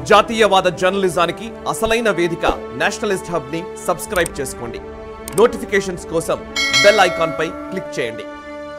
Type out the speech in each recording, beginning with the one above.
జాతీయవాద జర్నలిజానికి అసలైన వేదిక నేషనలిస్ట్ హబ్ ని సబ్స్క్రైబ్ చేసుకోండి నోటిఫికేషన్స్ కోసం బెల్ ఐకాన్ పై క్లిక్ చేయండి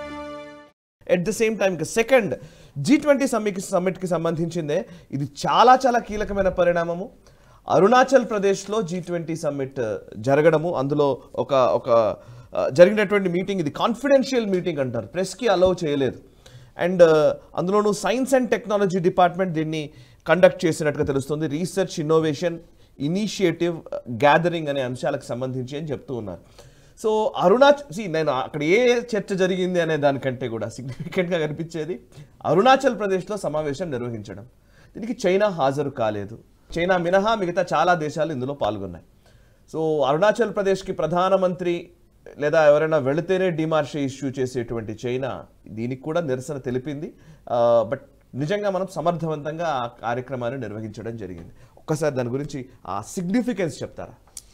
at the same time second G twenty summit సమ్మిట్కి సంబంధించిందే ఇది చాలా చాలా కీలకమైన పరిణామము అరుణాచల్ ప్రదేశ్లో జీ ట్వంటీ సమ్మిట్ జరగడము అందులో ఒక ఒక ఆ, జరిగినటువంటి మీటింగ్ ఇది కాన్ఫిడెన్షియల్ మీటింగ్ అంటారు ప్రెస్కి అలౌ చేయలేదు అండ్ అందులోనూ సైన్స్ అండ్ టెక్నాలజీ డిపార్ట్మెంట్ దీన్ని కండక్ట్ చేసినట్టుగా తెలుస్తుంది రీసెర్చ్ ఇన్నోవేషన్ ఇనిషియేటివ్ గ్యాదరింగ్ అనే అంశాలకు సంబంధించి అని చెప్తూ ఉన్నారు సో అరుణాచల్ సి నేను అక్కడ ఏ చర్చ జరిగింది అనే దానికంటే కూడా సిగ్నిఫికెంట్గా కనిపించేది అరుణాచల్ ప్రదేశ్లో సమావేశం నిర్వహించడం దీనికి చైనా హాజరు కాలేదు చైనా మినహా మిగతా చాలా దేశాలు ఇందులో పాల్గొన్నాయి సో అరుణాచల్ ప్రదేశ్కి ప్రధానమంత్రి లేదా ఎవరైనా వెళితేనే డిమార్షే ఇష్యూ చేసేటువంటి చైనా దీనికి కూడా నిరసన తెలిపింది బట్ నిజంగా మనం సమర్థవంతంగా ఆ కార్యక్రమాన్ని నిర్వహించడం జరిగింది ఒక్కసారి దాని గురించి ఆ సిగ్నిఫికెన్స్ చెప్తారా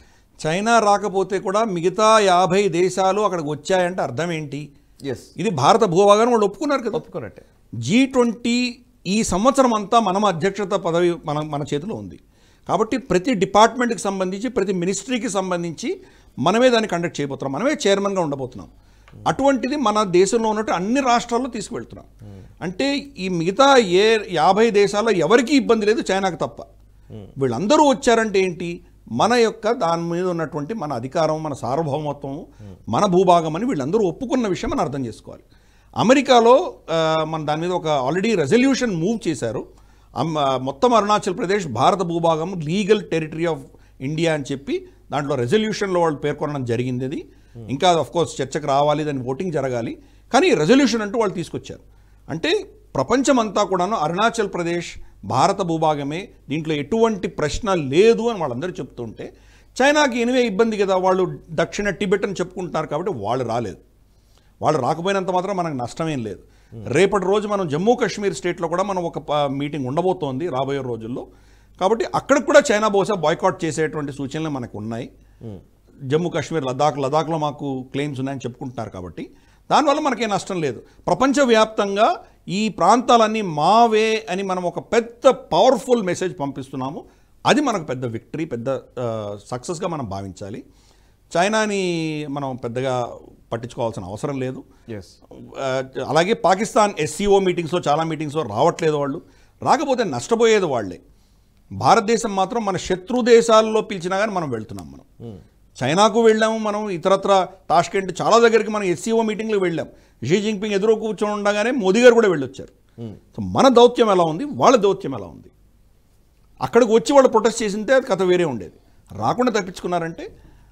చైనా రాకపోతే కూడా మిగతా యాభై దేశాలు అక్కడికి వచ్చాయంటే అర్థం ఏంటి ఎస్ ఇది భారత భూభాగాన్ని వాళ్ళు ఒప్పుకున్నారు కదా ఒప్పుకున్నట్టే జీ ట్వంటీ ఈ సంవత్సరం అంతా మనం అధ్యక్షత పదవి మన మన చేతిలో ఉంది కాబట్టి ప్రతి డిపార్ట్మెంట్కి సంబంధించి ప్రతి మినిస్ట్రీకి సంబంధించి మనమే దాన్ని కండక్ట్ చేయబోతున్నాం మనమే చైర్మన్గా ఉండబోతున్నాం అటువంటిది మన దేశంలో ఉన్నట్టు అన్ని రాష్ట్రాల్లో తీసుకువెళ్తున్నాం అంటే ఈ మిగతా ఏ యాభై దేశాల్లో ఎవరికీ ఇబ్బంది లేదు చైనాకు తప్ప వీళ్ళందరూ వచ్చారంటే ఏంటి మన యొక్క దాని మీద ఉన్నటువంటి మన అధికారం మన సార్వభౌమత్వం మన భూభాగం అని వీళ్ళందరూ ఒప్పుకున్న విషయం మనం అర్థం చేసుకోవాలి అమెరికాలో ఆ, మన దాని మీద ఒక ఆల్రెడీ రెజల్యూషన్ మూవ్ చేశారు అమ్- ఆ, మొత్తం అరుణాచల్ ప్రదేశ్ భారత భూభాగం లీగల్ టెరిటరీ ఆఫ్ ఇండియా అని చెప్పి దాంట్లో రెజల్యూషన్లో వాళ్ళు పేర్కొనడం జరిగింది అది ఇంకా ఆఫ్ కోర్స్ చర్చకు రావాలి దాని ఓటింగ్ జరగాలి కానీ రెజల్యూషన్ అంటూ వాళ్ళు తీసుకొచ్చారు అంటే ప్రపంచమంతా కూడాను అరుణాచల్ ప్రదేశ్ భారత భూభాగమే దీంట్లో ఎటువంటి ప్రశ్న లేదు అని వాళ్ళందరూ చెప్తుంటే చైనాకి ఎనివే ఇబ్బంది కదా వాళ్ళు దక్షిణ టిబెట్ అని చెప్పుకుంటున్నారు కాబట్టి వాళ్ళు రాలేదు వాళ్ళు రాకపోయినంత మాత్రం మనకు నష్టమేం లేదు రేపటి రోజు మనం జమ్మూ కాశ్మీర్ స్టేట్లో కూడా మనం ఒక ప- మీటింగ్ ఉండబోతోంది రాబోయే రోజుల్లో కాబట్టి అక్కడికి కూడా చైనా బహుశా బాయ్కాట్ చేసేటువంటి సూచనలు మనకు ఉన్నాయి జమ్మూ కాశ్మీర్ లదాఖ్ లదాఖ్లో మాకు క్లెయిమ్స్ ఉన్నాయని చెప్పుకుంటున్నారు కాబట్టి దానివల్ల మనకేం నష్టం లేదు ప్రపంచవ్యాప్తంగా ఈ ప్రాంతాలన్నీ మావే అని మనం ఒక పెద్ద పవర్ఫుల్ మెసేజ్ పంపిస్తున్నాము అది మనకు పెద్ద విక్టరీ పెద్ద సక్సెస్గా మనం భావించాలి చైనాని మనం పెద్దగా పట్టించుకోవాల్సిన అవసరం లేదు ఎస్ ఆ, అలాగే పాకిస్తాన్ ఎస్సీఓ మీటింగ్స్లో చాలా మీటింగ్స్లో రావట్లేదు వాళ్ళు రాకపోతే నష్టపోయేది వాళ్ళే భారతదేశం మాత్రం మన శత్రు దేశాల్లో పిలిచినా కానీ మనం వెళ్తున్నాం మనం చైనాకు వెళ్ళాము మనం ఇతరత్ర తాష్కెంట్ చాలా దగ్గరికి మనం ఎస్సీఓ మీటింగ్లో వెళ్ళాం షీ జింపింగ్ ఎదురు కూర్చొని ఉండగానే మోదీ గారు కూడా వెళ్ళొచ్చారు సో మన దౌత్యం ఎలా ఉంది వాళ్ళ దౌత్యం ఎలా ఉంది అక్కడికి వచ్చి వాళ్ళు ప్రొటెస్ట్ చేసింటే అది కథ వేరే ఉండేది రాకుండా తప్పించుకున్నారంటే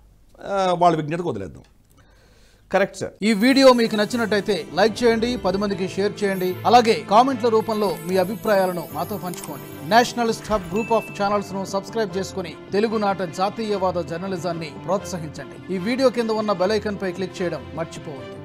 ఆ, వాళ్ళ విజ్ఞతకు వదిలేద్దాం కరెక్ట్ సార్ ఈ వీడియో మీకు నచ్చినట్టయితే లైక్ చేయండి పది మందికి షేర్ చేయండి అలాగే కామెంట్ల రూపంలో మీ అభిప్రాయాలను మాతో పంచుకోండి nationalist hub group of channels ను సబ్స్క్రైబ్ చేసుకుని తెలుగునాట జాతీయవాద జర్నలిజాన్ని ప్రోత్సహించండి ఈ వీడియో కింద ఉన్న బెల్ ఐకాన్ పై క్లిక్ చేయడం మర్చిపోవద్దు